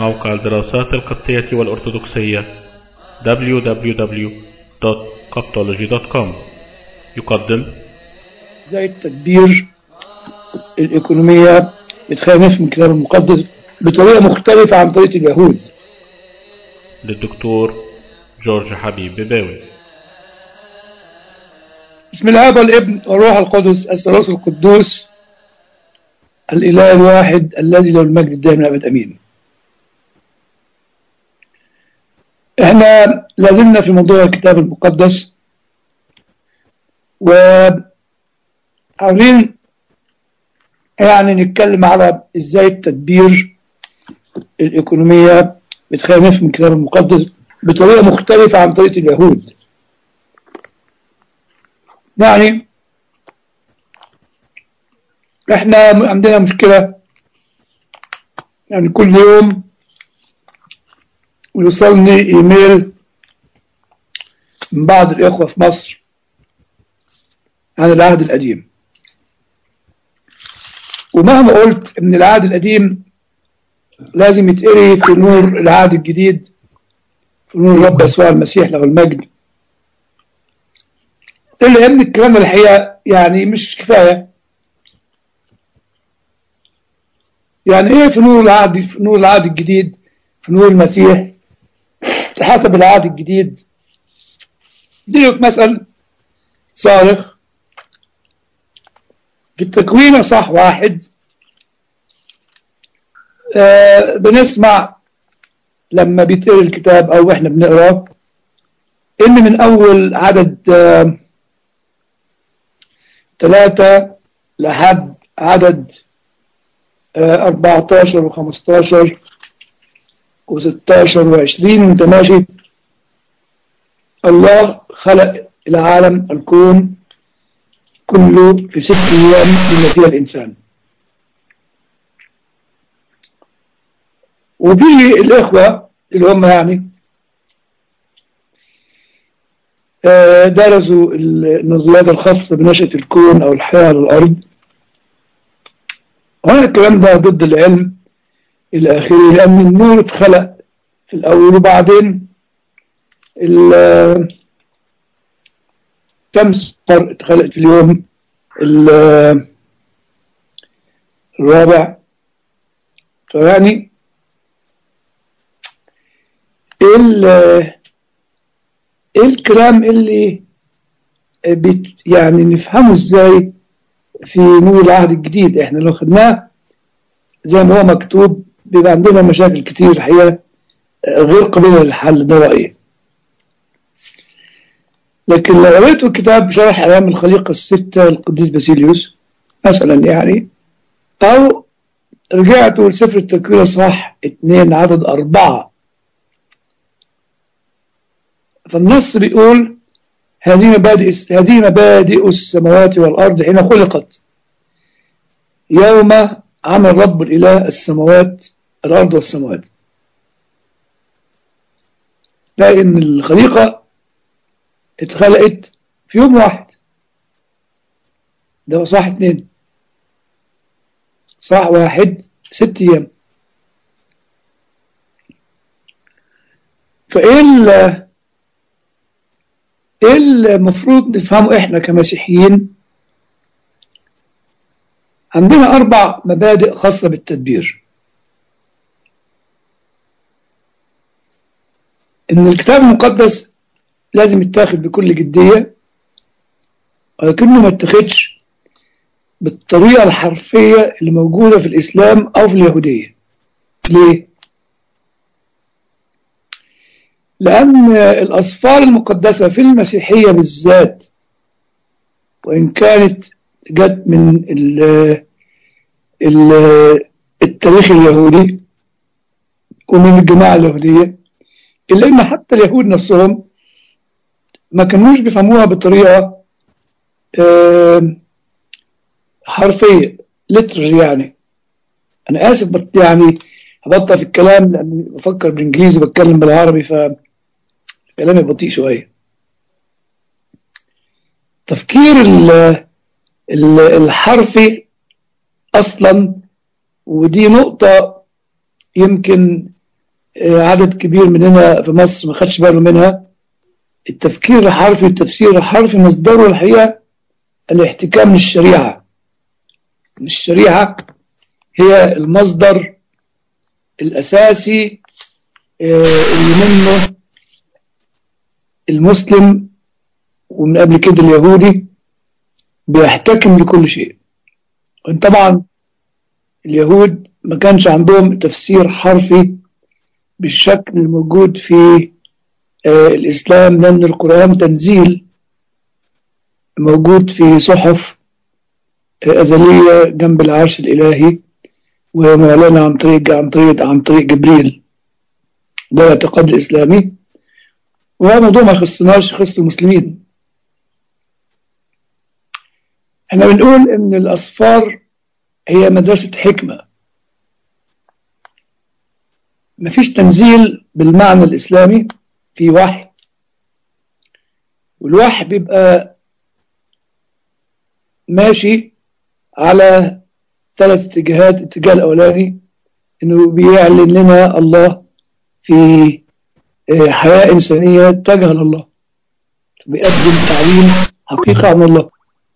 موقع الدراسات القبطية والأرثوذكسية www.coptology.com يقدم زي التدبير الإيكونومية بتخلينا نفهم الكتاب المقدس بطريقة مختلفة عن طريقة اليهود للدكتور جورج حبيب بباوي بسم الله والابن والروح القدس الثالوث القدوس الإله الواحد الذي له المجد الدائم الأبد أمين احنا لازلنا في موضوع الكتاب المقدس وعاوزين يعني نتكلم على ازاي التدبير الإيكونومية بتخلينا نفهم الكتاب المقدس بطريقة مختلفة عن طريقة اليهود يعني احنا عندنا مشكلة يعني كل يوم يوصلني ايميل من بعض الاخوة في مصر عن العهد القديم ومهما قلت ان العهد القديم لازم يتقري في نور العهد الجديد في نور الرب يسوع المسيح له المجد الا ان الكلام الحقيقه يعني مش كفايه يعني ايه في نور العهد في نور العهد الجديد في نور المسيح حسب العهد الجديد ديك مثل صارخ في التكوين صح واحد آه بنسمع لما بيتقري الكتاب او احنا بنقراه ان من اول عدد آه ثلاثة لحد عدد آه 14 و15 و16 و20 وانت ماشي الله خلق العالم الكون كله في ست ايام بما فيها الانسان وفي الاخوه اللي هم يعني درسوا النظريات الخاصة بنشأة الكون أو الحياة على الأرض وهذا الكلام ده ضد العلم إلى آخره لأن النور اتخلق في الأول وبعدين الشمس اتخلقت في اليوم الرابع فيعني ايه ايه الكلام اللي بت يعني نفهمه ازاي في نور العهد الجديد احنا لو خدناه زي ما هو مكتوب بيبقى عندنا مشاكل كتير الحقيقه غير قابله للحل ده رايي لكن لو قريتوا كتاب شرح ايام الخليقه السته القديس باسيليوس مثلا يعني او رجعتوا لسفر التكوين صح اثنين عدد اربعه فالنص بيقول هذه مبادئ هذه مبادئ السماوات والارض حين خلقت يوم عمل رب الاله السماوات الارض والسماوات لان الخليقه اتخلقت في يوم واحد ده صح اتنين صح واحد ست ايام فايه ايه المفروض نفهمه احنا كمسيحيين عندنا اربع مبادئ خاصة بالتدبير ان الكتاب المقدس لازم يتاخد بكل جدية ولكنه ما يتاخدش بالطريقة الحرفية اللي موجودة في الإسلام أو في اليهودية ليه؟ لأن الأسفار المقدسة في المسيحية بالذات وإن كانت جت من ال ال التاريخ اليهودي ومن الجماعة اليهودية إلا إن حتى اليهود نفسهم ما كانوش بيفهموها بطريقة حرفية لتر يعني أنا آسف يعني هبطل في الكلام لأني بفكر بالإنجليزي وبتكلم بالعربي ف كلامي بطيء شوية تفكير الحرفي أصلا ودي نقطة يمكن عدد كبير مننا في مصر ما خدش باله منها التفكير الحرفي التفسير الحرفي مصدره الحقيقة الاحتكام للشريعة الشريعة هي المصدر الأساسي اللي منه المسلم ومن قبل كده اليهودي بيحتكم لكل شيء طبعا اليهود ما كانش عندهم تفسير حرفي بالشكل الموجود في آه الإسلام لأن القرآن تنزيل موجود في صحف آه أزلية جنب العرش الإلهي ومعلنة عن طريق عن طريق عن طريق جبريل ده الاعتقاد الإسلامي وهذا موضوع ما يخصناش يخص المسلمين احنا بنقول ان الأصفار هي مدرسة حكمة مفيش تنزيل بالمعنى الإسلامي في وحي والوحي بيبقى ماشي على ثلاث اتجاهات الاتجاه الأولاني إنه بيعلن لنا الله في حياة إنسانية تجهل الله بيقدم تعليم حقيقة عن الله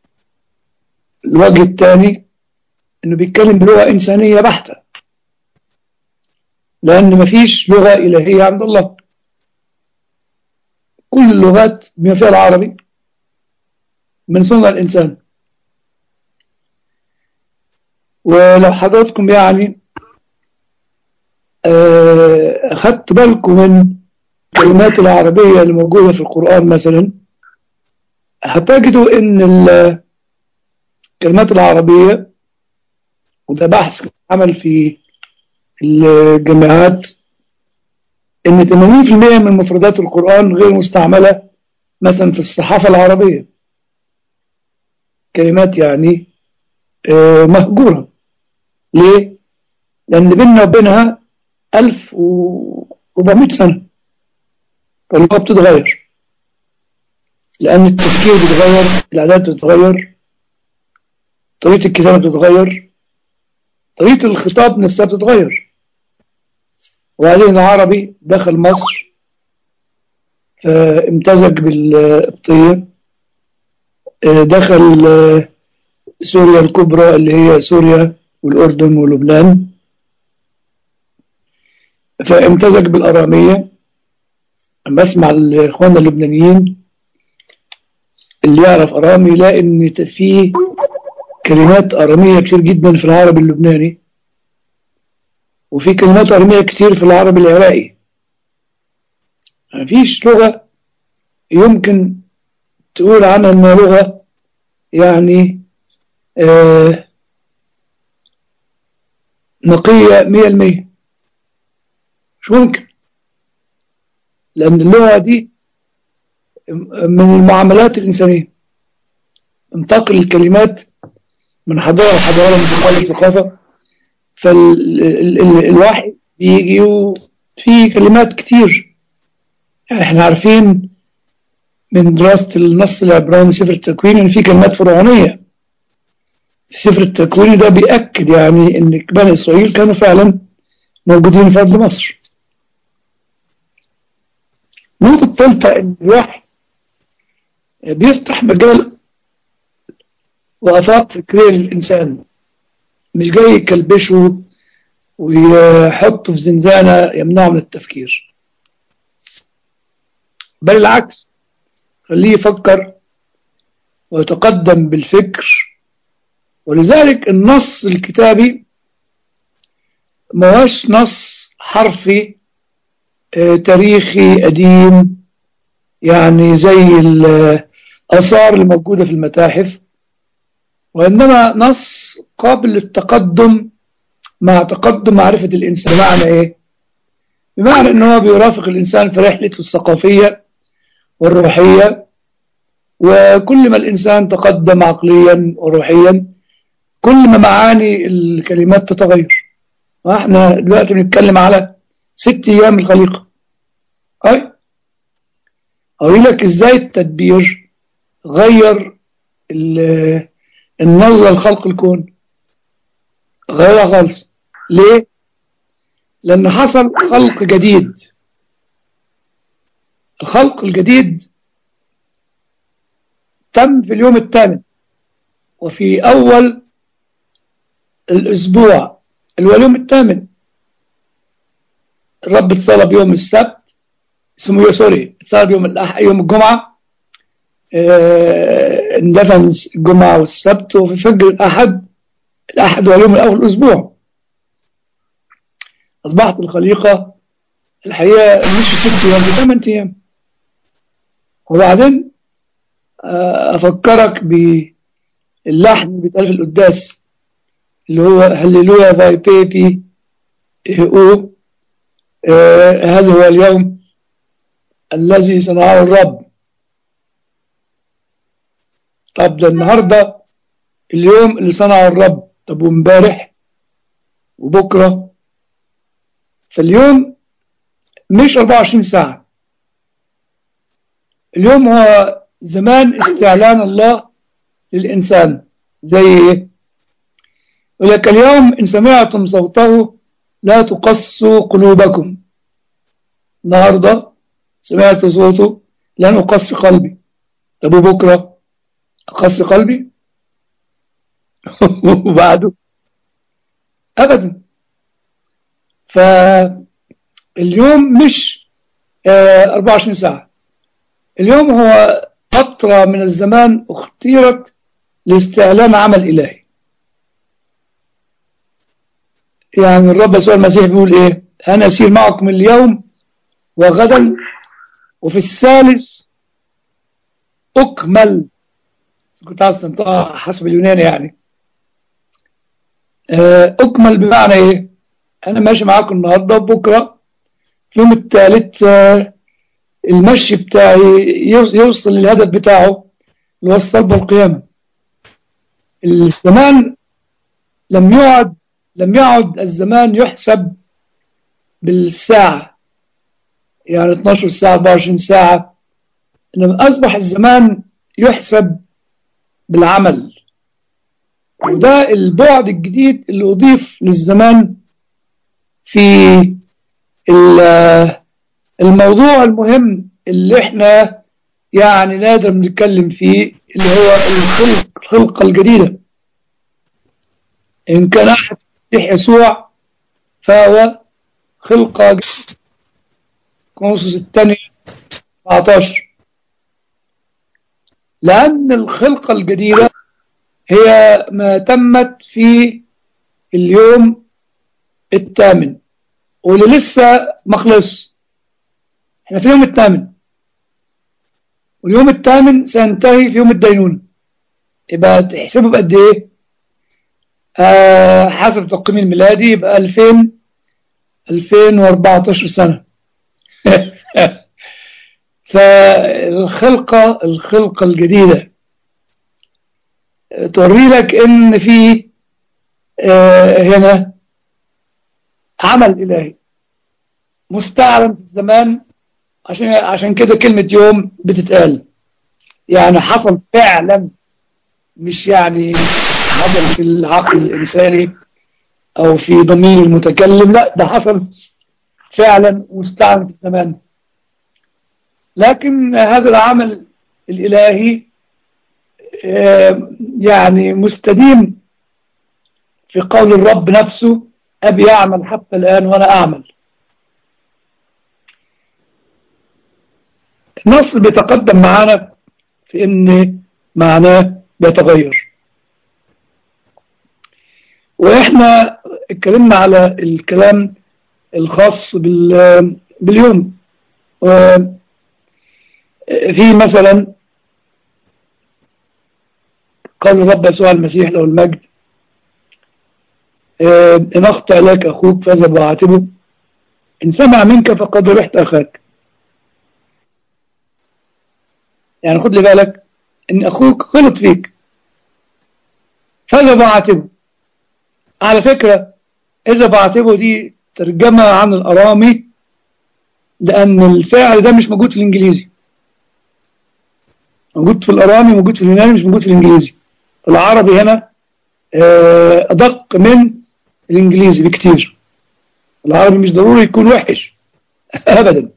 الوجه الثاني إنه بيتكلم بلغة إنسانية بحتة لأن مفيش لغة إلهية عند الله كل اللغات بما فيها العربي من صنع الإنسان ولو حضراتكم يعني أخذت بالكم من الكلمات العربية اللي موجودة في القرآن مثلا هتجدوا إن الكلمات العربية وده بحث عمل في الجامعات ان 80% من مفردات القرآن غير مستعملة مثلا في الصحافة العربية كلمات يعني مهجورة ليه؟ لأن بيننا وبينها 1400 سنة فاللغة بتتغير لأن التفكير بيتغير العادات بتتغير طريقة الكتابة بتتغير طريقة الخطاب نفسها بتتغير وبعدين العربي دخل مصر امتزج بالقبطية دخل سوريا الكبرى اللي هي سوريا والأردن ولبنان فامتزج بالأرامية أما أسمع الإخوان اللبنانيين اللي يعرف أرامي يلاقي إن في كلمات أرامية كتير جدا في العربي اللبناني وفي كلمات أرمية كتير في العربي العراقي مفيش لغة يمكن تقول عنها انها لغة يعني آه نقية مية المية مش ممكن لأن اللغة دي من المعاملات الإنسانية انتقل الكلمات من حضارة لحضارة من ثقافة لثقافة فالوحي بيجي في كلمات كتير يعني احنا عارفين من دراسة النص العبراني سفر التكوين ان في كلمات فرعونية في سفر التكوين ده بيأكد يعني ان بني اسرائيل كانوا فعلا موجودين في ارض مصر النقطة الثالثة ان الوحي بيفتح مجال وآفاق فكرية للإنسان مش جاي يكلبشه ويحطه في زنزانة يمنعه من التفكير بل العكس خليه يفكر ويتقدم بالفكر ولذلك النص الكتابي ما هوش نص حرفي اه تاريخي قديم يعني زي الآثار اللي موجودة في المتاحف وإنما نص قابل للتقدم مع تقدم معرفة الإنسان بمعنى إيه؟ بمعنى إن هو بيرافق الإنسان في رحلته الثقافية والروحية وكل ما الإنسان تقدم عقليا وروحيا كل ما معاني الكلمات تتغير احنا دلوقتي بنتكلم على ست أيام الخليقة أي أقول لك إزاي التدبير غير النظرة لخلق الكون غيرها خالص ليه؟ لأن حصل خلق جديد الخلق الجديد تم في اليوم الثامن وفي أول الأسبوع اللي هو اليوم الثامن الرب اتصلب يوم السبت اسمه سوري اتصلب يوم الأح... يوم الجمعة اه... اندفن الجمعة والسبت وفي فجر الأحد الأحد هو اليوم الأول الأسبوع أصبحت الخليقة الحقيقة مش في ست أيام في ثمان أيام وبعدين أفكرك باللحن اللي بيتقال في القداس اللي هو هللويا باي بيبي او آه هذا هو اليوم الذي صنعه الرب طب ده النهارده اليوم اللي صنعه الرب طب وامبارح وبكره فاليوم مش 24 ساعه اليوم هو زمان استعلان الله للإنسان زي إيه؟ يقول لك اليوم إن سمعتم صوته لا تقصوا قلوبكم النهاردة سمعت صوته لن أقص قلبي طب وبكرة أقص قلبي وبعده أبدا فاليوم مش 24 ساعة اليوم هو فترة من الزمان اختيرت لاستعلان عمل إلهي يعني الرب يسوع المسيح بيقول إيه أنا أسير معكم اليوم وغدا وفي الثالث أكمل كنت عايز تنطقها حسب اليوناني يعني أكمل بمعنى إيه أنا ماشي معاكم النهاردة وبكرة في اليوم الثالث المشي بتاعي يوصل للهدف بتاعه اللي هو الصلب والقيامة الزمان لم يعد لم يعد الزمان يحسب بالساعة يعني 12 ساعة 24 ساعة إنما أصبح الزمان يحسب بالعمل وده البعد الجديد اللي أضيف للزمان في الموضوع المهم اللي احنا يعني نادر بنتكلم فيه اللي هو الخلق الخلقة الجديدة إن كان أحد يسوع فهو خلقة جديدة كونسوس الثانية 14 لأن الخلقة الجديدة هي ما تمت في اليوم الثامن واللي لسه ما خلص احنا في اليوم الثامن واليوم الثامن سينتهي في يوم الدينونة يبقى تحسبه بقد ايه آه حسب التقويم الميلادي يبقى 2000 2014 سنة فالخلقة الخلقة الجديدة توري لك ان في آه هنا عمل إلهي مستعلم في الزمان عشان عشان كده كلمة يوم بتتقال يعني حصل فعلا مش يعني حصل في العقل الإنساني أو في ضمير المتكلم لا ده حصل فعلا مستعلم في الزمان لكن هذا العمل الإلهي يعني مستديم في قول الرب نفسه أبي يعمل حتى الآن وأنا أعمل النص بيتقدم معانا في ان معناه بيتغير واحنا اتكلمنا على الكلام الخاص باليوم في مثلا قال الرب يسوع المسيح له المجد إن أخطأ لك أخوك فاذهب وعاتبه إن سمع منك فقد رحت أخاك يعني خد لي بالك ان اخوك غلط فيك فاذا بعاتبه على فكرة اذا بعاتبه دي ترجمة عن الارامي لان الفعل ده مش موجود في الانجليزي موجود في الارامي موجود في اليوناني مش موجود في الانجليزي العربي هنا ادق من الانجليزي بكتير العربي مش ضروري يكون وحش ابدا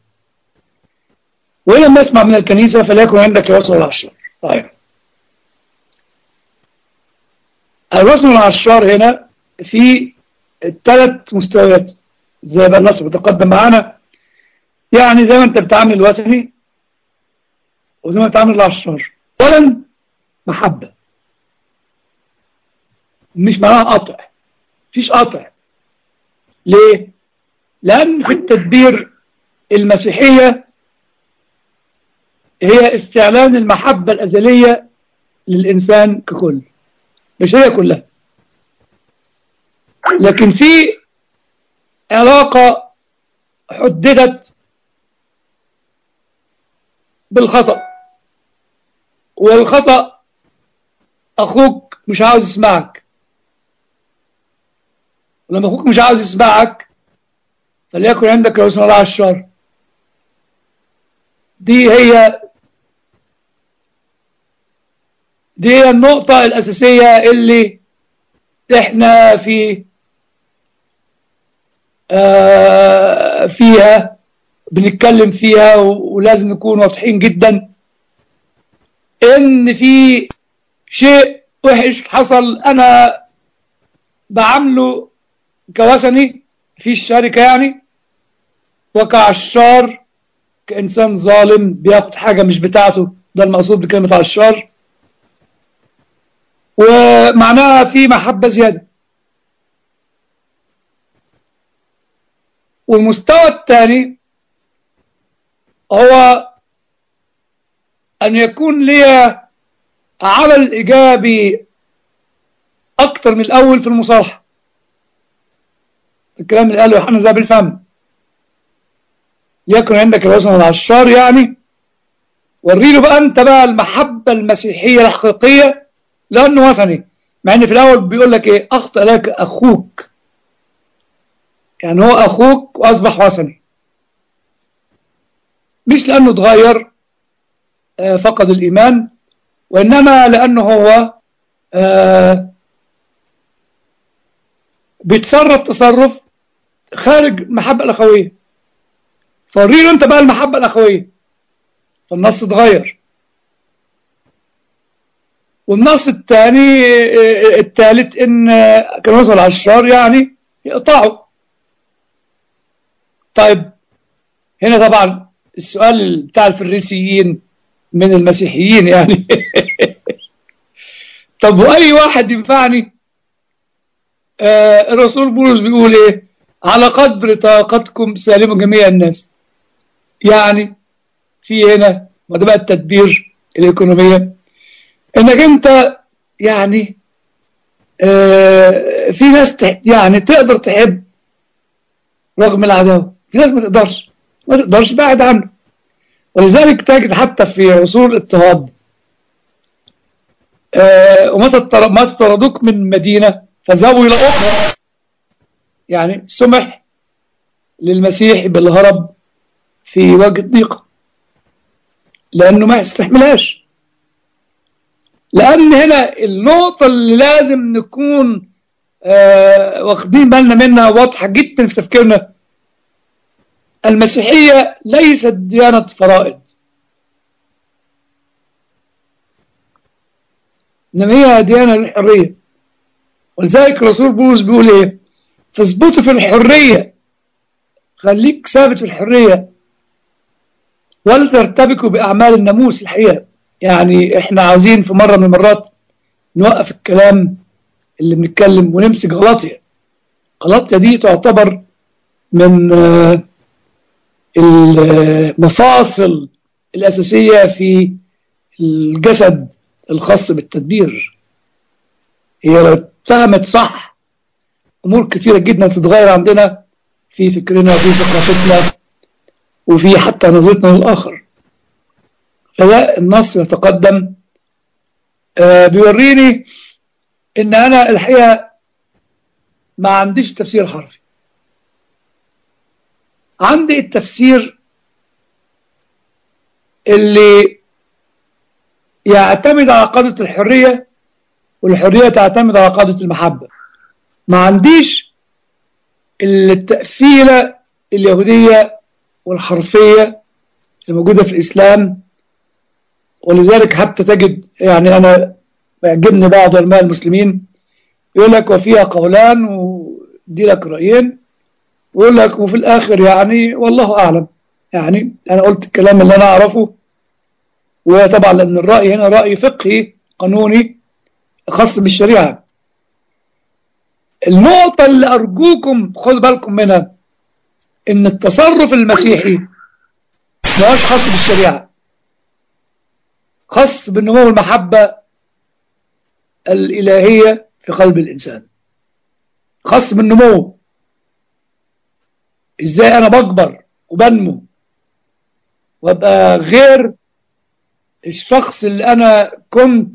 ولما اسمع من الكنيسة فليكن عندك الوصل العشار طيب الوزن العشار هنا في ثلاث مستويات زي ما النص بتقدم معانا يعني زي ما انت بتعامل الوثني وزي ما بتعامل العشار اولا محبة مش معناها قطع مفيش قطع ليه؟ لأن في التدبير المسيحية هي استعلان المحبة الأزلية للإنسان ككل مش هي كلها لكن في علاقة حددت بالخطأ والخطأ أخوك مش عاوز يسمعك ولما أخوك مش عاوز يسمعك فليكن عندك رسول الله على الشر دي هي دي هي النقطة الأساسية اللي احنا في آه فيها بنتكلم فيها ولازم نكون واضحين جدا ان في شيء وحش حصل انا بعمله كوثني في الشركة يعني وكعشار كإنسان ظالم بياخد حاجة مش بتاعته ده المقصود بكلمة عشار ومعناها في محبة زيادة والمستوى الثاني هو أن يكون لي عمل إيجابي أكتر من الأول في المصالحة الكلام اللي قاله يوحنا زي بالفم يكن عندك الوزن العشار يعني وريله بقى أنت بقى المحبة المسيحية الحقيقية لأنه وثني مع ان في الاول بيقول لك ايه اخطأ لك اخوك يعني هو اخوك واصبح وثني مش لانه اتغير فقد الايمان وانما لانه هو بيتصرف تصرف خارج المحبة الاخوية فوريله انت بقى المحبة الاخوية فالنص اتغير والنص الثاني الثالث ان كان وصل عشار يعني يقطعوا طيب هنا طبعا السؤال بتاع الفريسيين من المسيحيين يعني طب واي واحد ينفعني آه الرسول بولس بيقول ايه على قدر طاقتكم سالموا جميع الناس يعني في هنا وده بقى التدبير الايكونوميه انك انت يعني آه في ناس يعني تقدر تحب رغم العداوه في ناس ما تقدرش ما تقدرش بعد عنه ولذلك تجد حتى في عصور الاضطهاد آه ومتى ما تطردوك من مدينه فذهبوا الى اخرى يعني سمح للمسيح بالهرب في وجه ضيقه لانه ما يستحملهاش لأن هنا النقطة اللي لازم نكون آه واخدين بالنا منها واضحة جدا في تفكيرنا المسيحية ليست ديانة فرائض إنما هي ديانة للحرية ولذلك الرسول بولس بيقول إيه فاثبتوا في الحرية خليك ثابت في الحرية ولا ترتبكوا بأعمال الناموس الحقيقة يعني احنا عاوزين في مرة من المرات نوقف الكلام اللي بنتكلم ونمسك غلطية غلطية دي تعتبر من المفاصل الأساسية في الجسد الخاص بالتدبير هي لو اتفهمت صح أمور كتيرة جدا تتغير عندنا في فكرنا وفي ثقافتنا وفي حتى نظرتنا للآخر فده النص يتقدم آه بيوريني ان انا الحقيقة ما عنديش تفسير حرفي عندي التفسير اللي يعتمد على قاعدة الحرية والحرية تعتمد على قاعدة المحبة ما عنديش التأثيلة اليهودية والحرفية الموجودة في الإسلام ولذلك حتى تجد يعني أنا بيعجبني بعض علماء المسلمين يقول لك وفيها قولان ودي لك رأيين ويقول لك وفي الآخر يعني والله أعلم يعني أنا قلت الكلام اللي أنا أعرفه وطبعا لأن الرأي هنا رأي فقهي قانوني خاص بالشريعة النقطة اللي أرجوكم خدوا بالكم منها إن التصرف المسيحي مش خاص بالشريعة خاص بالنمو المحبة الإلهية في قلب الإنسان خاص بالنمو إزاي أنا بكبر وبنمو وابقى غير الشخص اللي أنا كنت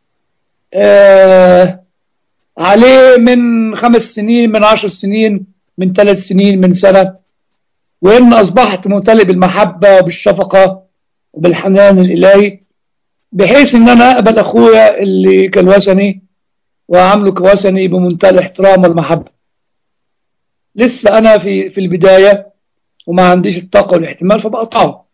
آه عليه من خمس سنين من عشر سنين من ثلاث سنين من سنة وإن أصبحت ممتلئ بالمحبة وبالشفقة وبالحنان الإلهي بحيث إن أنا أقبل أخويا اللي كان وثني وأعامله كوثني بمنتهى الاحترام والمحبة لسه أنا في في البداية وما عنديش الطاقة والاحتمال فبقطعه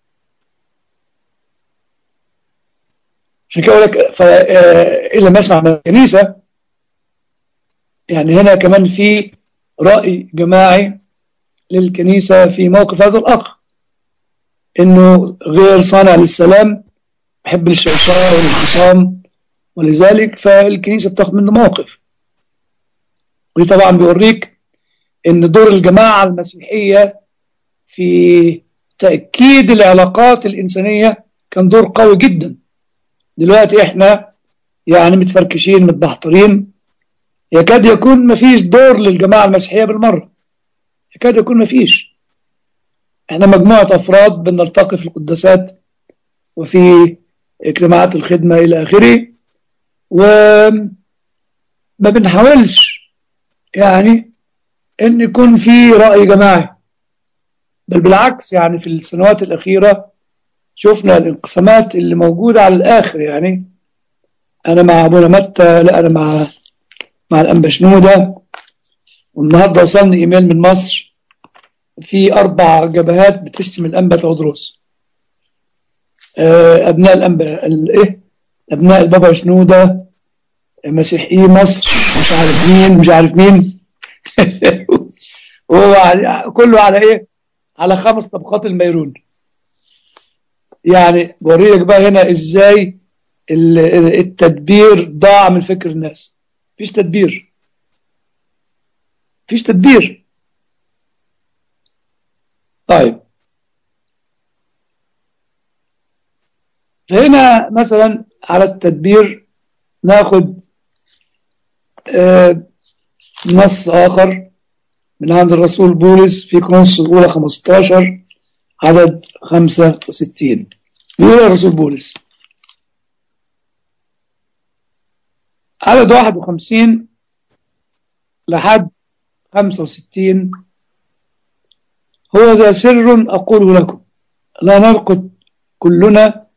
عشان كده أقول لك إلا ما أسمع من الكنيسة يعني هنا كمان في رأي جماعي للكنيسة في موقف هذا الأخ إنه غير صانع للسلام يحب الشعشاع والانخصام ولذلك فالكنيسة بتاخد منه موقف ودي طبعا بيوريك إن دور الجماعة المسيحية في تأكيد العلاقات الإنسانية كان دور قوي جدا دلوقتي إحنا يعني متفركشين متبحترين يكاد يكون مفيش دور للجماعة المسيحية بالمرة يكاد يكون مفيش احنا مجموعة أفراد بنلتقي في القداسات وفي اجتماعات الخدمة إلى آخره وما بنحاولش يعني ان يكون في رأي جماعي بل بالعكس يعني في السنوات الأخيرة شفنا الانقسامات اللي موجودة على الآخر يعني أنا مع أبونا متى لا أنا مع مع الأنبا شنودة والنهاردة وصلني إيميل من مصر في أربع جبهات بتشتم الأنبا تودروس أبناء الأنبا الإيه أبناء البابا شنودة مسيحي مصر مش عارف مين مش عارف مين وهو كله على إيه على خمس طبقات الميرون يعني بوريك بقى هنا إزاي التدبير ضاع من فكر الناس فيش تدبير فيش تدبير طيب هنا مثلا على التدبير ناخد آه نص آخر من عند الرسول بولس في كورنثوس الأولى 15 عدد 65 بيقول الرسول بولس عدد 51 لحد 65 هو ذا سر أقوله لكم لا نرقد كلنا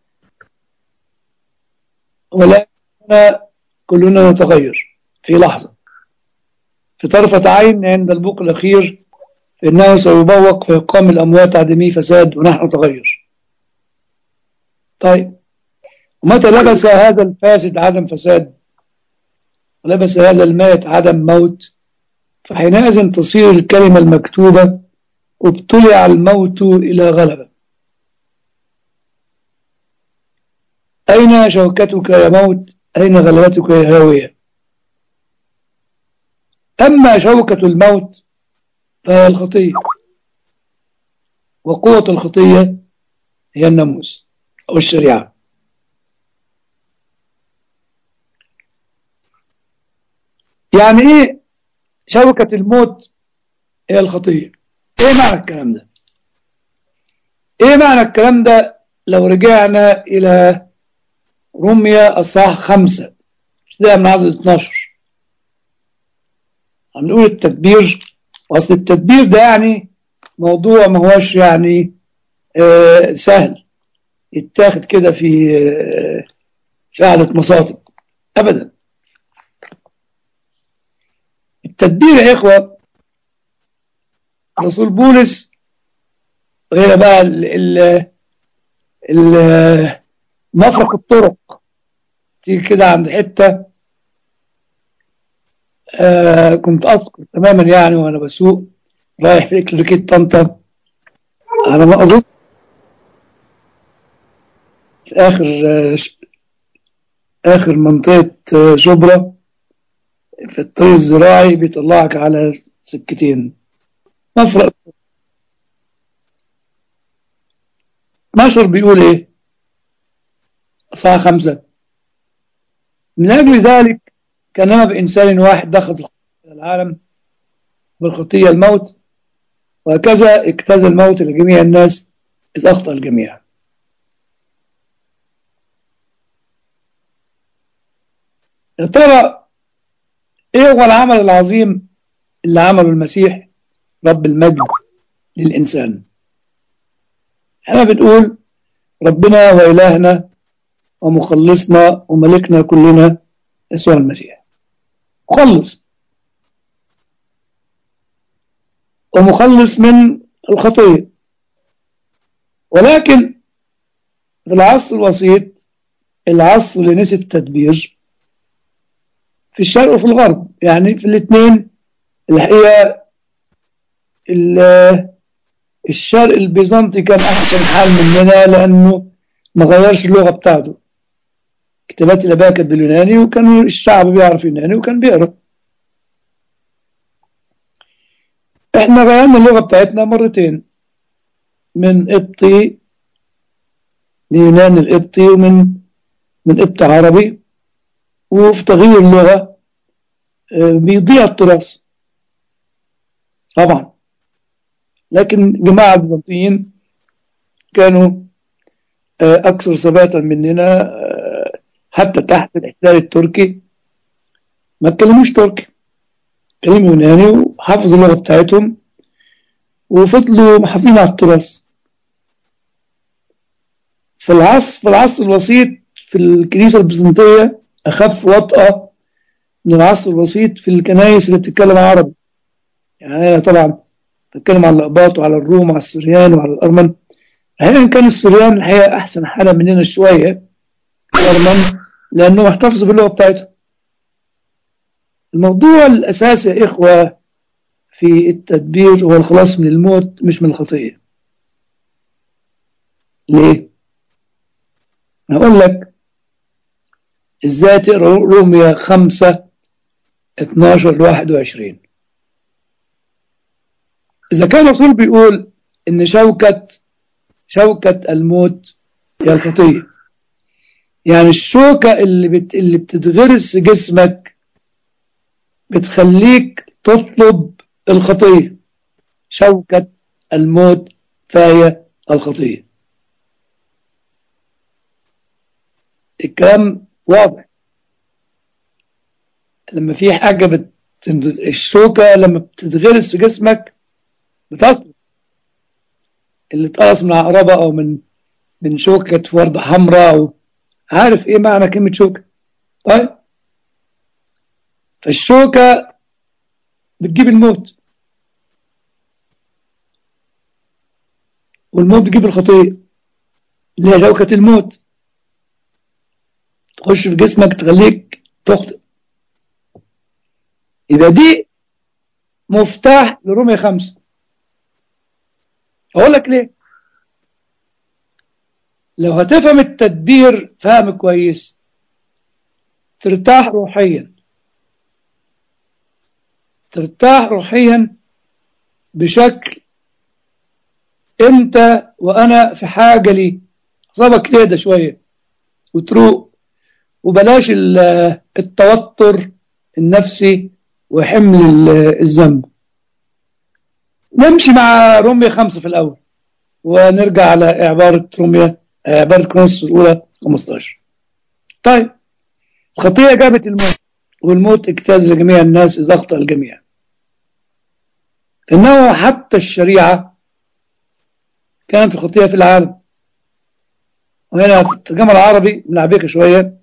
ولكن كلنا نتغير في لحظة في طرفة عين عند البوق الأخير فإنه سيبوق فيقام الأموات عدمي فساد ونحن نتغير طيب ومتى لبس هذا الفاسد عدم فساد ولبس هذا الميت عدم موت فحينئذ تصير الكلمة المكتوبة ابتلع الموت إلى غلبة أين شوكتك يا موت أين غلبتك يا هاوية أما شوكة الموت فهي الخطية وقوة الخطية هي الناموس أو الشريعة يعني إيه شوكة الموت هي الخطية إيه معنى الكلام ده إيه معنى الكلام ده لو رجعنا إلى رمية أصحاح خمسة ابتداء من عدد 12 هنقول التدبير وأصل التدبير ده يعني موضوع ما هوش يعني آه سهل يتاخد كده في آه في قعدة مصاطب أبدا التدبير يا إخوة رسول بولس وهنا بقى ال ال ال مفرق الطرق تيجي كده عند حتة آه كنت أذكر تماما يعني وأنا بسوق رايح في إكليريكية طنطا على ما أظن في آخر آه آخر منطقة آه شبرا في الطريق الزراعي بيطلعك على سكتين مفرق 12 بيقول ايه الساعة خمسة من أجل ذلك كانما بإنسان واحد دخل العالم بالخطية الموت وهكذا اجتاز الموت لجميع الناس إذ أخطأ الجميع يا ترى ايه هو العمل العظيم اللي عمله المسيح رب المجد للإنسان احنا بنقول ربنا وإلهنا ومخلصنا وملكنا كلنا يسوع المسيح مخلص ومخلص من الخطية ولكن في العصر الوسيط العصر اللي نسي التدبير في الشرق وفي الغرب يعني في الاثنين الحقيقة الشرق البيزنطي كان أحسن حال مننا لأنه ما غيرش اللغة بتاعته كتابات الآباء كانت باليوناني وكان الشعب بيعرف يوناني وكان بيقرا احنا غيرنا اللغة بتاعتنا مرتين من قبطي ليونان القبطي ومن من قبط عربي وفي تغيير اللغة بيضيع التراث طبعا لكن جماعة البيزنطيين كانوا أكثر ثباتا مننا حتى تحت الاحتلال التركي ما اتكلموش تركي كلموا يوناني وحفظوا اللغة بتاعتهم وفضلوا محافظين على التراث في العصر في العصر الوسيط في الكنيسة البيزنطية أخف وطأة من العصر الوسيط في الكنائس اللي بتتكلم عربي يعني طبعا بتكلم على الأقباط وعلى الروم وعلى السوريان وعلى الأرمن أحيانا كان السوريان الحقيقة أحسن حالة مننا شوية الأرمن لأنه احتفظوا باللغة بتاعتهم الموضوع الأساسي يا إخوة في التدبير هو الخلاص من الموت مش من الخطية ليه؟ هقول لك ازاي تقرا روميا 5 12 ل 21 إذا كان الرسول بيقول إن شوكة شوكة الموت هي الخطية يعني الشوكة اللي بت... اللي بتتغرس في جسمك بتخليك تطلب الخطية شوكة الموت فهي الخطية الكلام واضح لما في حاجة بت... الشوكة لما بتتغرس في جسمك بتطلب اللي اتقرص من عقربة أو من من شوكة وردة حمراء أو عارف إيه معنى كلمة شوكة طيب فالشوكة بتجيب الموت والموت بتجيب الخطية اللي هي شوكة الموت تخش في جسمك تخليك تخطئ يبقى دي مفتاح لرومية خمسة أقول لك ليه لو هتفهم التدبير فهم كويس ترتاح روحيا ترتاح روحيا بشكل انت وانا في حاجة ليه صابك كده شوية وتروق وبلاش التوتر النفسي وحمل الذنب نمشي مع رومية خمسة في الأول ونرجع على عبارة رومية عبارة كرونس الأولى 15 طيب الخطية جابت الموت والموت اجتاز لجميع الناس إذا أخطأ الجميع إنه حتى الشريعة كانت الخطية في العالم وهنا في الترجمة العربي ملعبيك شوية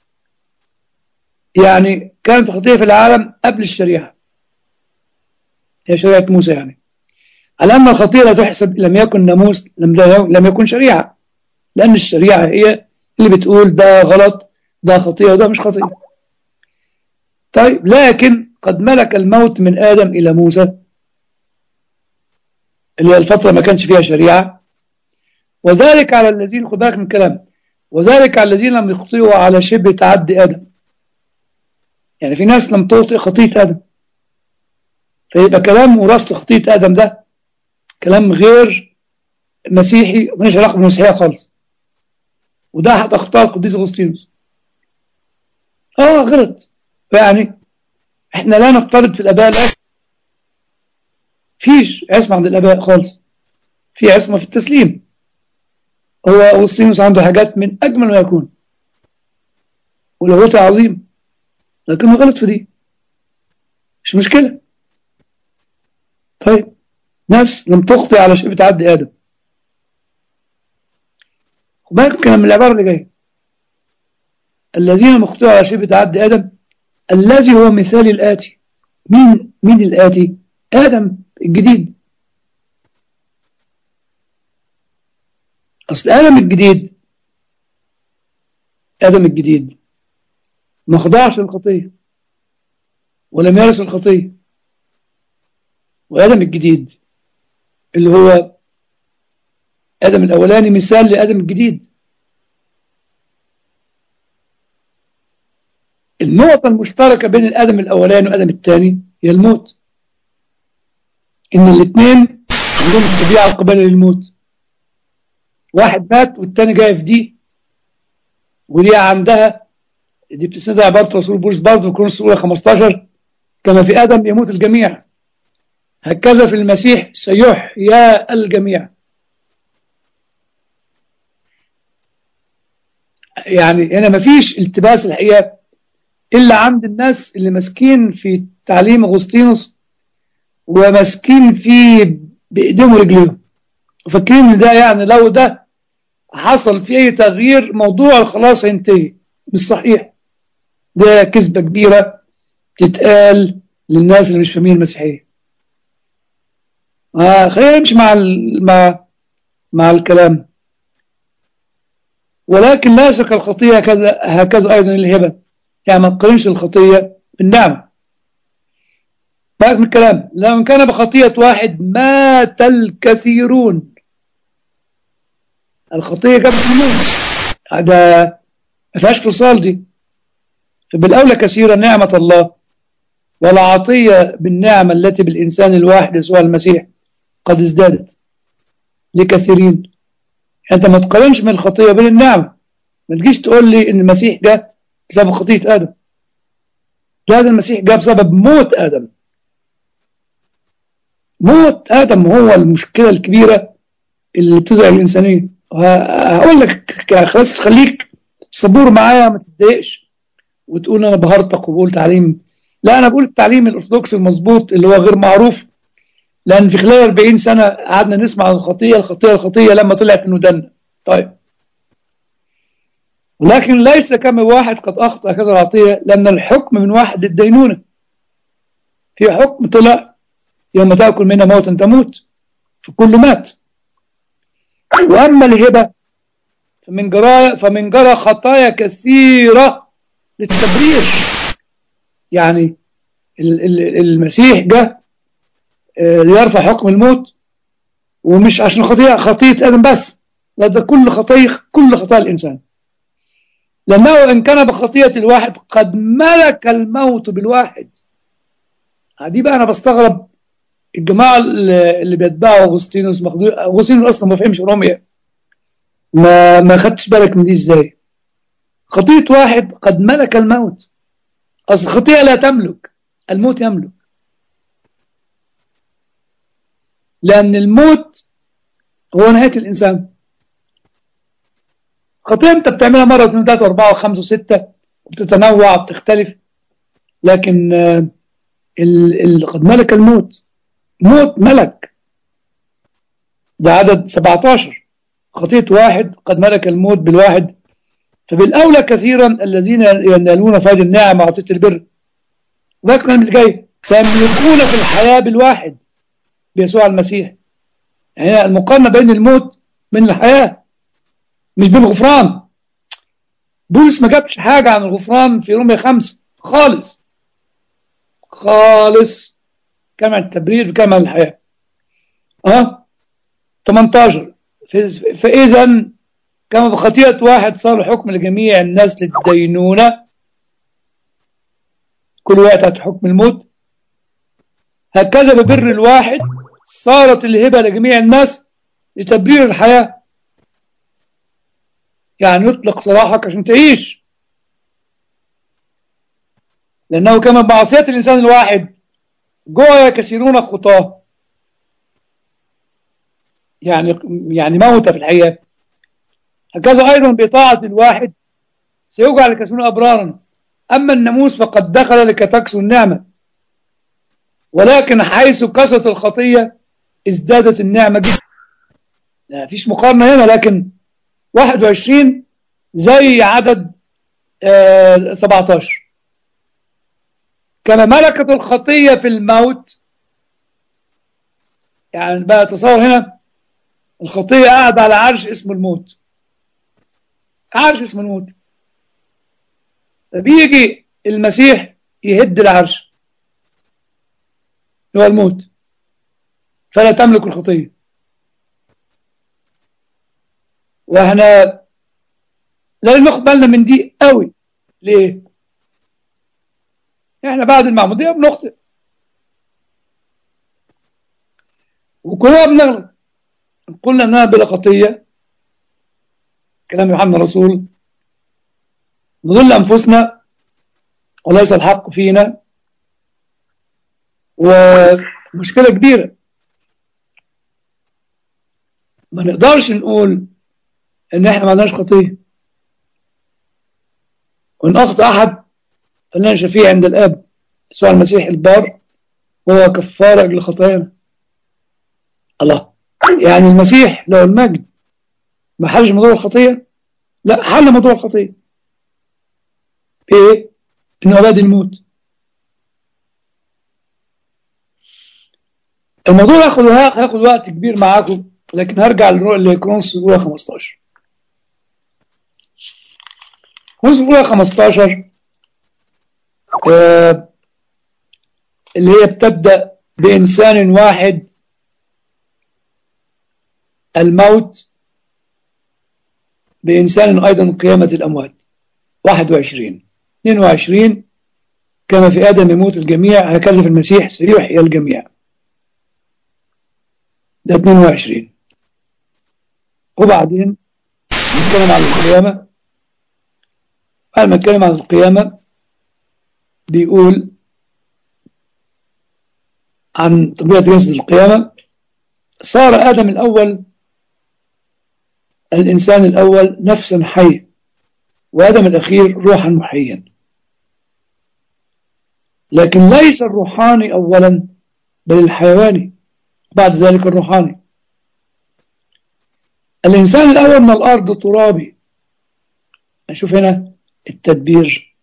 يعني كانت الخطية في العالم قبل الشريعة هي شريعة موسى يعني على أن الخطية لا تحسب لم يكن ناموس لم, لم يكن شريعة لأن الشريعة هي اللي بتقول ده غلط ده خطية وده مش خطية طيب لكن قد ملك الموت من آدم إلى موسى اللي هي الفترة ما كانش فيها شريعة وذلك على الذين خد بالك من الكلام وذلك على الذين لم يخطئوا على شبه تعدي آدم يعني في ناس لم تخطئ خطية آدم فيبقى كلام وراثة خطية آدم ده كلام غير مسيحي ملوش علاقة بالمسيحية خالص وده أحد أخطاء القديس أغسطينوس آه غلط يعني إحنا لا نفترض في الآباء الأسف فيش عصمة عند الآباء خالص في عصمة في التسليم هو أغسطينوس عنده حاجات من أجمل ما يكون ولغته عظيم لكنه غلط في دي مش مشكلة طيب ناس لم تخطئ على شيء بتعدي آدم خد بالك من العبارة اللي جاية الذين مخطئوا على شيء بتعدي آدم الذي هو مثال الآتي مين مين الآتي آدم الجديد أصل آدم الجديد آدم الجديد ما خضعش للخطية ولم يرث الخطية وآدم الجديد اللي هو آدم الأولاني مثال لآدم الجديد النقطة المشتركة بين الآدم الأولاني وآدم الثاني هي الموت إن الاثنين عندهم الطبيعة القابلة للموت واحد مات والتاني جاي في دي ودي عندها دي بتسندها عبارة رسول بولس برضه كورنثوس الأولى 15 كما في آدم يموت الجميع هكذا في المسيح سيحيا الجميع يعني هنا مفيش التباس الحقيقة إلا عند الناس اللي ماسكين في تعليم أغسطينوس وماسكين فيه بإيديهم ورجليهم وفاكرين إن ده يعني لو ده حصل في أي تغيير موضوع الخلاص هينتهي مش صحيح ده كذبة كبيرة تتقال للناس اللي مش فاهمين المسيحية آه خلينا نمشي مع مع مع الكلام ولكن لا شك الخطية هكذا, هكذا أيضا الهبة يعني ما تقارنش الخطية بالنعمة بعد من الكلام لو كان بخطية واحد مات الكثيرون الخطية جابت الموت هذا ما فيهاش فصال دي فبالأولى كثيرا نعمة الله والعطية بالنعمة التي بالإنسان الواحد يسوع المسيح قد ازدادت لكثيرين أنت ما تقارنش من الخطية بين النعمة ما تجيش تقول لي إن المسيح جاء بسبب خطية آدم لا ده المسيح جاء بسبب موت آدم موت آدم هو المشكلة الكبيرة اللي بتزعج الإنسانية هقول لك خلاص خليك صبور معايا ما تتضايقش وتقول أنا بهرطق وبقول تعليم لا أنا بقول التعليم الأرثوذكسي المظبوط اللي هو غير معروف لأن في خلال 40 سنة قعدنا نسمع عن الخطية الخطية الخطية لما طلعت من ودنا طيب ولكن ليس كما واحد قد أخطأ كذا العطية لأن الحكم من واحد الدينونة في حكم طلع يوم تأكل منها موتا تموت فكل مات وأما الهبة فمن جرى فمن جرى خطايا كثيرة للتبرير يعني المسيح جه ليرفع حكم الموت ومش عشان خطيئة خطية آدم بس لا ده كل خطية كل خطايا الإنسان لأنه إن كان بخطية الواحد قد ملك الموت بالواحد دي بقى أنا بستغرب الجماعة اللي بيتبعوا أغسطينوس أغسطينوس أصلا ما فهمش روميا ما ما خدتش بالك من دي إزاي خطية واحد قد ملك الموت أصل الخطيئة لا تملك الموت يملك لأن الموت هو نهاية الإنسان خطيئة أنت بتعملها مرة واثنين ثلاثة وأربعة وخمسة وستة وبتتنوع وبتختلف لكن قد ملك الموت موت ملك ده عدد 17 خطية واحد قد ملك الموت بالواحد فبالأولى كثيرا الذين ينالون فاج النعم وعطية البر وذلك الكلام اللي جاي سيملكون في الحياة بالواحد بيسوع المسيح يعني المقارنة بين الموت من الحياة مش بالغفران بولس ما جابش حاجة عن الغفران في رومية خمسة خالص خالص كان عن التبرير وكان عن الحياة اه 18 فإذا كما بخطيئة واحد صار الحكم لجميع الناس للدينونة كل واحد تحت حكم الموت هكذا ببر الواحد صارت الهبة لجميع الناس لتبرير الحياة يعني يطلق سراحك عشان تعيش لأنه كما بعصية الإنسان الواحد جوع كثيرون خطاه يعني يعني موت في الحياة هكذا أيضا بطاعة الواحد سيجعل الكثيرون أبرارا أما الناموس فقد دخل لكي تكسو النعمة ولكن حيث كسرت الخطية ازدادت النعمة جدا لا فيش مقارنة هنا لكن 21 زي عدد آه 17 كما ملكت الخطية في الموت يعني بقى تصور هنا الخطية قاعدة على عرش اسمه الموت عرش اسمه الموت فبيجي المسيح يهد العرش هو الموت فلا تملك الخطية واحنا لا ناخد بالنا من دي قوي ليه احنا بعد المعمودية بنخطئ وكلنا بنغلط قلنا انها بلا خطية كلام يوحنا الرسول نضل انفسنا وليس الحق فينا ومشكلة كبيرة ما نقدرش نقول ان احنا ما عندناش خطية وان اخطأ احد فلنا شفيع عند الاب سواء المسيح البار وهو كفارة لخطايانا الله يعني المسيح له المجد ما حلش موضوع الخطية لا حل موضوع الخطية ايه انه اباد الموت الموضوع هياخد هياخد وقت كبير معاكم لكن هرجع لكرونس الاولى 15 كرونس الاولى 15 آه اللي هي بتبدأ بإنسان واحد الموت بإنسان أيضا قيامة الأموات 21 22 كما في آدم يموت الجميع هكذا في المسيح سيحيى الجميع ده 22 وبعدين نتكلم عن القيامة بعد ما نتكلم عن القيامة بيقول عن طبيعة جسد القيامة صار آدم الأول الإنسان الأول نفسا حية وآدم الأخير روحا محيا لكن ليس الروحاني أولا بل الحيواني بعد ذلك الروحاني الإنسان الأول من الأرض ترابي نشوف هنا التدبير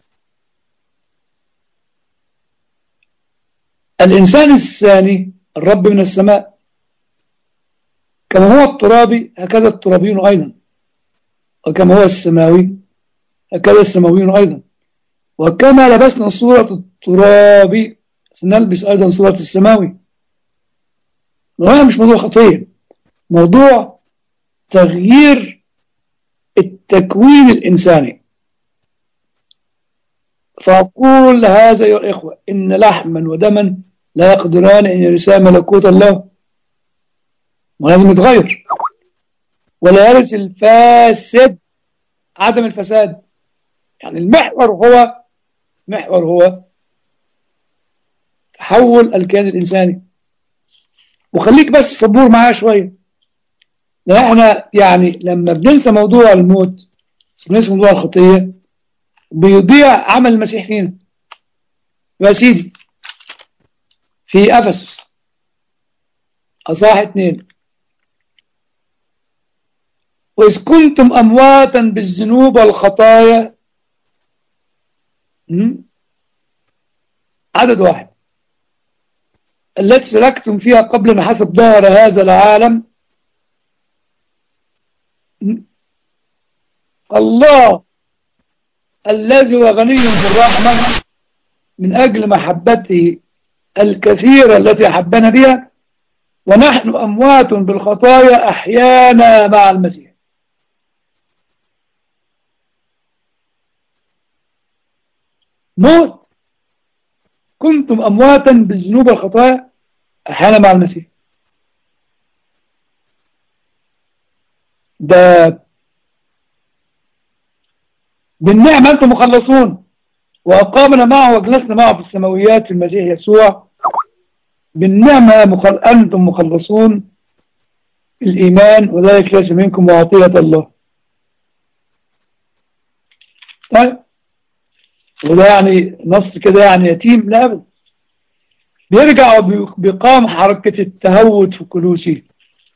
الإنسان الثاني الرب من السماء كما هو الترابي هكذا الترابيون أيضا وكما هو السماوي هكذا السماويون أيضا وكما لبسنا صورة الترابي سنلبس أيضا صورة السماوي وهذا مش موضوع خطير موضوع تغيير التكوين الإنساني فأقول هذا أيها الإخوة إن لحما ودما لا يقدران أن يرثا ملكوت الله ولازم يتغير ولا يرث الفاسد عدم الفساد يعني المحور هو محور هو تحول الكيان الإنساني وخليك بس صبور معاه شوية لأن احنا يعني لما بننسى موضوع الموت بننسى موضوع الخطية بيضيع عمل المسيح فينا يا سيدي في أفسس أصحاح اثنين وإذ كنتم أمواتا بالذنوب والخطايا عدد واحد التي سلكتم فيها قبل حسب ظهر هذا العالم الله الذي هو غني في الرحمة من أجل محبته الكثيرة التي أحبنا بها ونحن أموات بالخطايا أحيانا مع المسيح موت كنتم أمواتا بالذنوب والخطايا أحيانا مع المسيح ده بالنعمة أنتم مخلصون وأقامنا معه وجلسنا معه في السماويات في المسيح يسوع بالنعمة مخل... أنتم مخلصون الإيمان وذلك ليس منكم وعطية الله طيب وده يعني نص كده يعني يتيم لا أبدا بيرجع وبيقام حركة التهود في كلوسي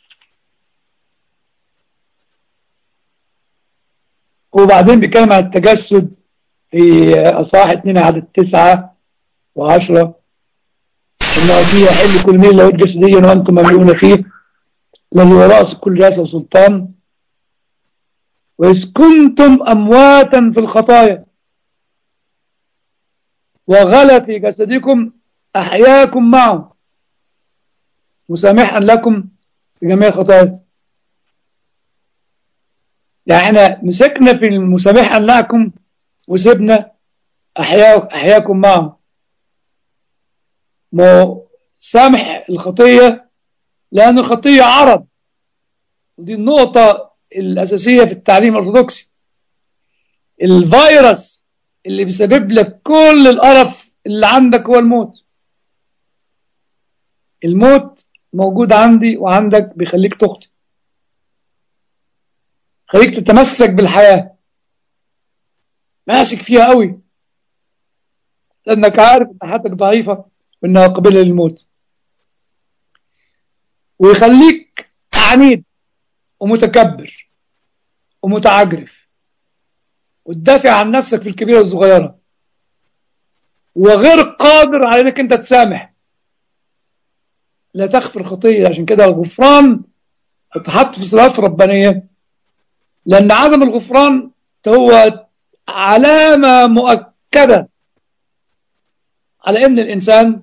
وبعدين بيتكلم عن التجسد في أصحاح 2 عدد 9 و10 إنه فيه يحل كل مين لو جسديا وأنتم مملؤون فيه الذي هو رأس كل رأس وسلطان وإذ كنتم أمواتا في الخطايا وغلى في جسدكم أحياكم معه مسامحا لكم في جميع الخطايا يعني احنا مسكنا في المسامحا لكم وسبنا أحياكم معه ما سامح الخطية لأن الخطية عرض ودي النقطة الأساسية في التعليم الأرثوذكسي الفيروس اللي بيسبب لك كل القرف اللي عندك هو الموت الموت موجود عندي وعندك بيخليك تخطئ خليك تتمسك بالحياة ماسك فيها قوي لأنك عارف أن حياتك ضعيفة وأنها قابلة للموت ويخليك عنيد ومتكبر ومتعجرف وتدافع عن نفسك في الكبيرة والصغيرة وغير قادر على انك انت تسامح لا تخفي الخطية عشان كده الغفران اتحط في صلاة ربانية لأن عدم الغفران هو علامة مؤكدة على أن الإنسان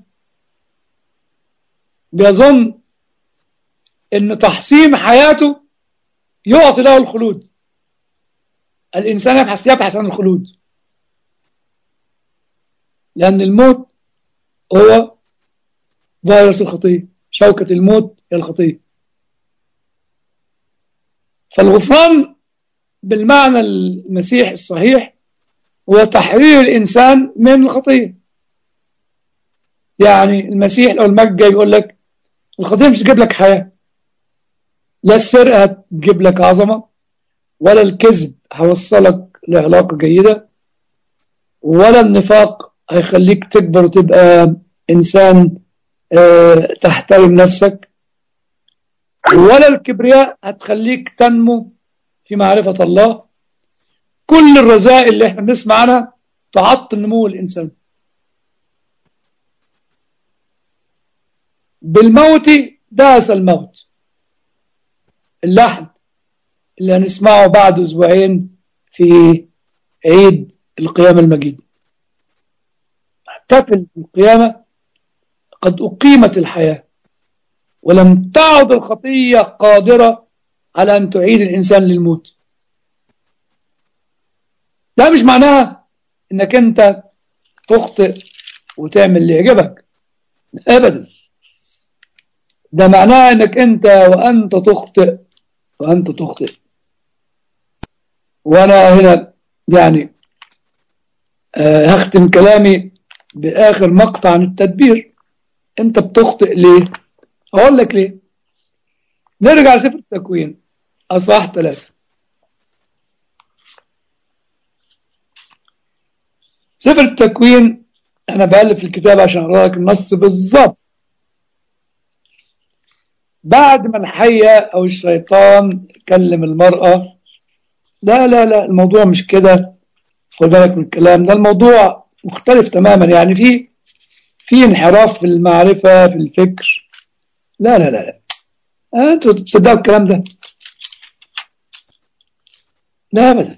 بيظن أن تحسين حياته يعطي له الخلود الإنسان يبحث يبحث عن الخلود لأن الموت هو فيروس الخطية شوكة الموت هي الخطية فالغفران بالمعنى المسيح الصحيح هو تحرير الإنسان من الخطية يعني المسيح لو المجد جاي يقول لك الخطية مش تجيب لك حياة لا السرقة تجيب لك عظمة ولا الكذب هيوصلك لعلاقة جيدة ولا النفاق هيخليك تكبر وتبقى إنسان اه تحترم نفسك ولا الكبرياء هتخليك تنمو في معرفة الله كل الرذائل اللي احنا بنسمع عنها تعطل نمو الإنسان بالموت داس الموت اللحن اللي هنسمعه بعد أسبوعين في عيد القيامة المجيد احتفل بالقيامة قد أقيمت الحياة ولم تعد الخطية قادرة على أن تعيد الإنسان للموت ده مش معناها أنك أنت تخطئ وتعمل اللي يعجبك أبدا ده معناه أنك أنت وأنت تخطئ وأنت تخطئ وأنا هنا يعني آه هختم كلامي بآخر مقطع عن التدبير أنت بتخطئ ليه أقول لك ليه نرجع لسفر التكوين أصح ثلاثة سفر التكوين أنا بألف الكتاب عشان أقرأ لك النص بالظبط بعد ما الحية أو الشيطان كلم المرأة لا لا لا الموضوع مش كده خد بالك من الكلام ده الموضوع مختلف تماما يعني في في انحراف في المعرفة في الفكر لا لا لا لا انتوا تصدقوا الكلام ده لا ابدا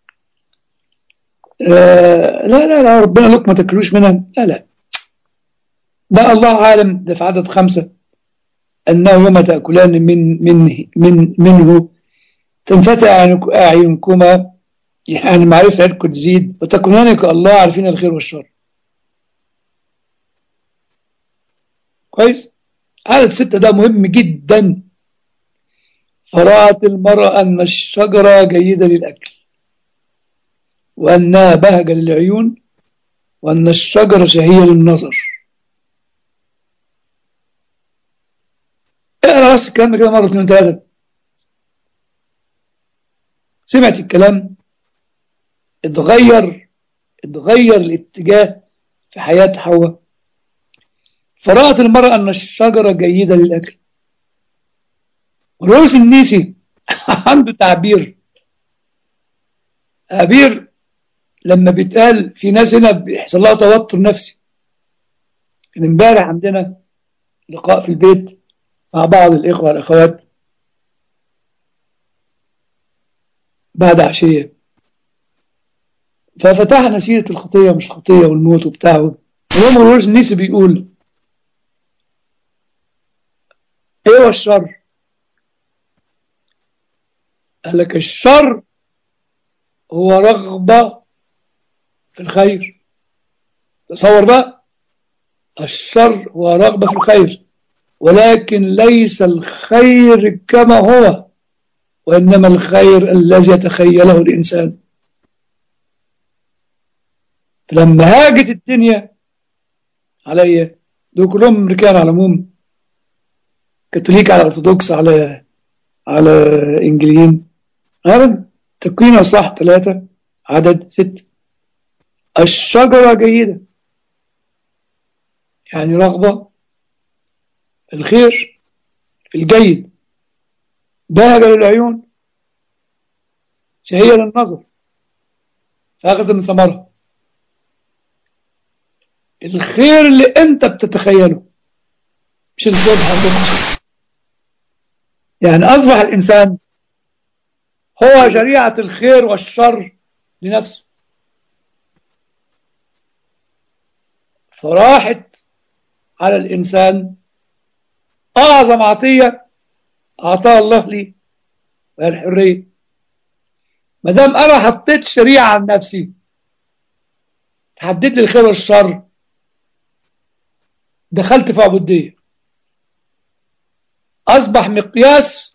آه لا لا لا ربنا لك ما تاكلوش منها لا لا ده الله عالم ده في عدد خمسة أنه يوم تأكلان من من من منه تنفتح أعينكما يعني معرفة عندكم تزيد وتكونان كالله عارفين الخير والشر كويس عدد ستة ده مهم جدا فرأت المرأة أن الشجرة جيدة للأكل وأنها بهجة للعيون وأن الشجرة شهية للنظر اقرأ بس الكلام ده كده مرة اثنين ثلاثة سمعت الكلام اتغير اتغير الاتجاه في حياة حواء فرأت المرأة أن الشجرة جيدة للأكل ولويس النيسي عنده تعبير تعبير لما بيتقال في ناس هنا بيحصل لها توتر نفسي كان امبارح عندنا لقاء في البيت مع بعض الإخوة والأخوات بعد عشية ففتحنا سيرة الخطية مش خطية والموت وبتاعه اليوم الورس النيسي بيقول ايه هو الشر قال لك الشر هو رغبة في الخير تصور بقى الشر هو رغبة في الخير ولكن ليس الخير كما هو وإنما الخير الذي يتخيله الإنسان لما هاجت الدنيا عليا دول كلهم امريكان على العموم كاثوليك على ارثوذكس على على انجليين ابدا تكوين صح ثلاثة عدد ست الشجرة جيدة يعني رغبة في الخير في الجيد بهجة للعيون شهية للنظر فأخذ من ثمرها الخير اللي انت بتتخيله مش الخير حقيقي يعني أصبح الإنسان هو شريعة الخير والشر لنفسه فراحت على الإنسان أعظم عطية أعطاها الله لي وهي الحرية ما دام أنا حطيت شريعة عن نفسي تحدد لي الخير والشر دخلت في عبودية أصبح مقياس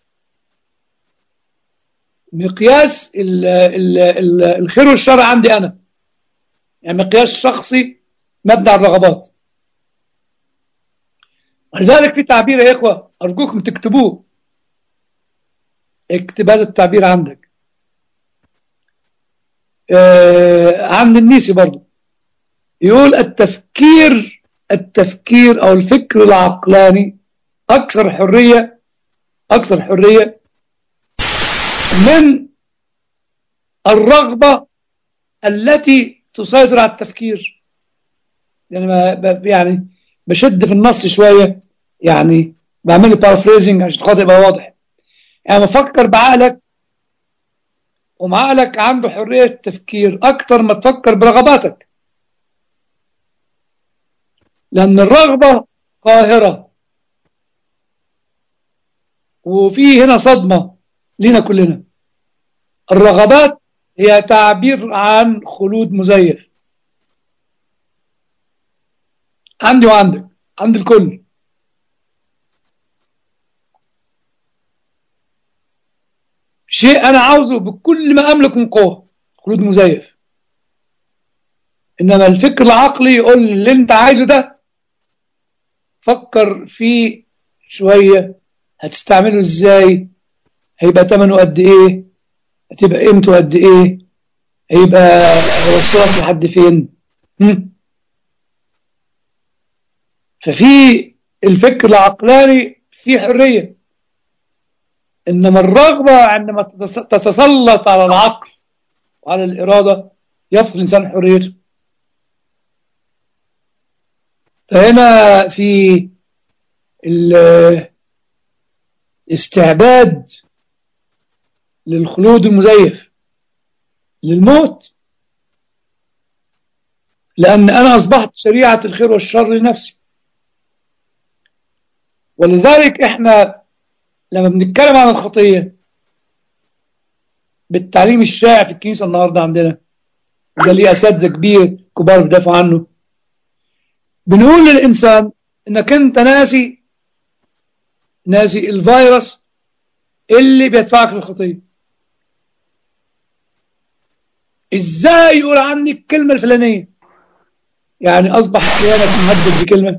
مقياس ال ال ال الخير والشر عندي أنا يعني مقياس شخصي مبني على الرغبات ولذلك في تعبير يا إخوة أرجوكم تكتبوه اكتب هذا التعبير عندك آه عند النيسي برضو يقول التفكير التفكير أو الفكر العقلاني أكثر حرية أكثر حرية من الرغبة التي تسيطر على التفكير يعني ما يعني بشد في النص شوية يعني بعمل له بارافريزنج عشان خاطر يبقى واضح يعني بفكر بعقلك ومعقلك عنده حرية التفكير أكتر ما تفكر برغباتك لأن الرغبة قاهرة وفي هنا صدمة لنا كلنا الرغبات هي تعبير عن خلود مزيف عندي وعندك عند الكل شيء أنا عاوزه بكل ما أملك من قوة خلود مزيف إنما الفكر العقلي يقول اللي أنت عايزه ده فكر فيه شوية هتستعمله إزاي هيبقى ثمنه قد إيه هتبقى قيمته قد إيه هيبقى هيوصلك لحد فين هم؟ ففي الفكر العقلاني فيه حرية إنما الرغبة عندما تتسلط على العقل وعلى الإرادة يفقد الإنسان حريته فهنا في الاستعداد للخلود المزيف للموت لأن أنا أصبحت شريعة الخير والشر لنفسي ولذلك إحنا لما بنتكلم عن الخطية بالتعليم الشائع في الكنيسة النهاردة عندنا وده ليه أساتذة كبير كبار بيدافعوا عنه بنقول للإنسان إنك أنت ناسي ناسي الفيروس اللي بيدفعك للخطية إزاي يقول عني الكلمة الفلانية يعني أصبح أحيانا مهدد بكلمة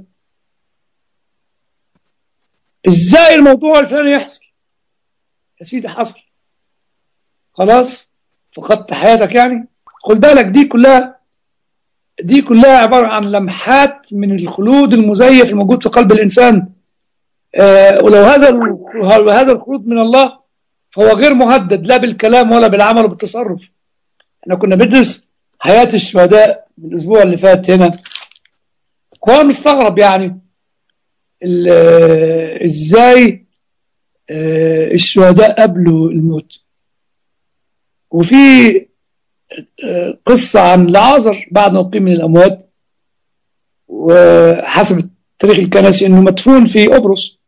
إزاي الموضوع الفلاني يحصل يا سيدي حصل خلاص فقدت حياتك يعني خد بالك دي كلها دي كلها عبارة عن لمحات من الخلود المزيف الموجود في قلب الإنسان آه ولو هذا هذا الخلود من الله فهو غير مهدد لا بالكلام ولا بالعمل وبالتصرف احنا كنا بندرس حياة الشهداء الأسبوع اللي فات هنا وأنا مستغرب يعني ازاي آه الشهداء قبلوا الموت وفي قصة عن لعازر بعد ما أقيم من الأموات وحسب التاريخ الكنسي أنه مدفون في قبرص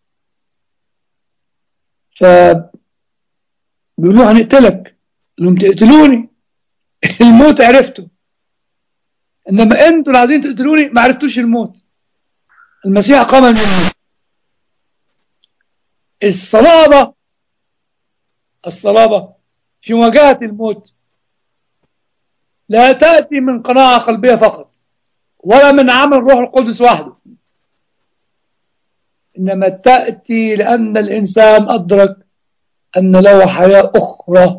ف بيقولوا هنقتلك لهم تقتلوني الموت عرفته إنما أنتوا اللي عايزين تقتلوني ما عرفتوش الموت المسيح قام من الموت الصلابة الصلابة في مواجهة الموت لا تأتي من قناعة قلبية فقط ولا من عمل الروح القدس وحده إنما تأتي لأن الإنسان أدرك أن له حياة أخرى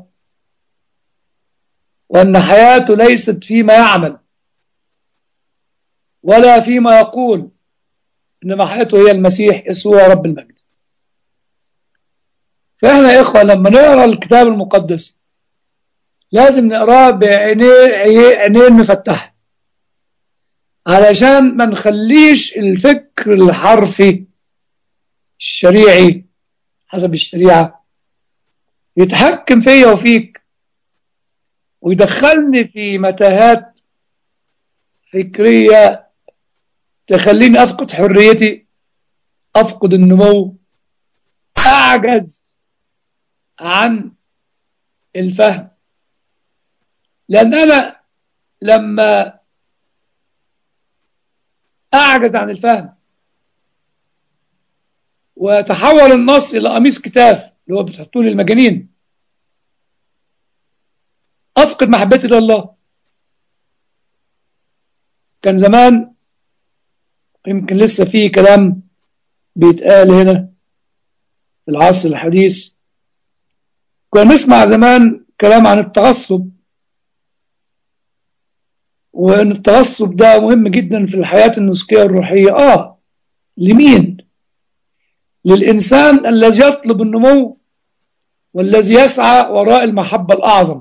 وأن حياته ليست فيما يعمل ولا فيما يقول إنما حياته هي المسيح يسوع رب المجد فإحنا يا إخوة لما نقرأ الكتاب المقدس لازم نقراه بعينين عينين مفتحة علشان ما نخليش الفكر الحرفي الشريعي حسب الشريعة يتحكم فيا وفيك ويدخلني في متاهات فكرية تخليني أفقد حريتي أفقد النمو أعجز عن الفهم لأن أنا لما أعجز عن الفهم وتحول النص إلى قميص كتاف اللي هو بتحطوه للمجانين أفقد محبتي لله كان زمان يمكن لسه في كلام بيتقال هنا في العصر الحديث كنا نسمع زمان كلام عن التعصب وان التعصب ده مهم جدا في الحياة النسكية الروحية اه لمين للإنسان الذي يطلب النمو والذي يسعى وراء المحبة الأعظم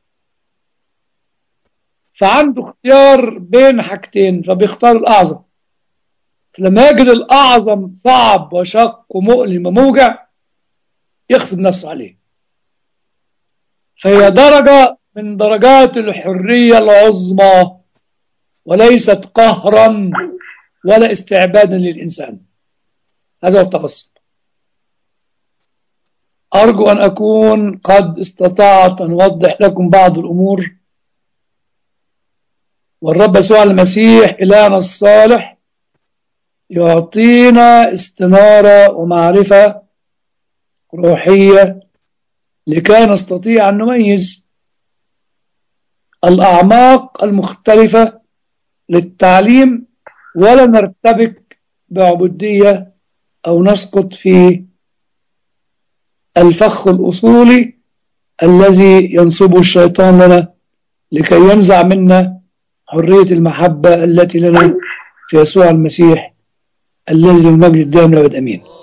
فعنده اختيار بين حاجتين فبيختار الأعظم فلما يجد الأعظم صعب وشق ومؤلم وموجع يخصب نفسه عليه فهي درجة من درجات الحرية العظمى وليست قهرا ولا استعبادا للإنسان هذا هو التغصب أرجو أن أكون قد استطعت أن أوضح لكم بعض الأمور والرب يسوع المسيح إلهنا الصالح يعطينا استنارة ومعرفة روحية لكي نستطيع أن نميز الأعماق المختلفة للتعليم ولا نرتبك بعبودية أو نسقط في الفخ الأصولي الذي ينصبه الشيطان لنا لكي ينزع منا حرية المحبة التي لنا في يسوع المسيح الذي المجد الدائم لابد أمين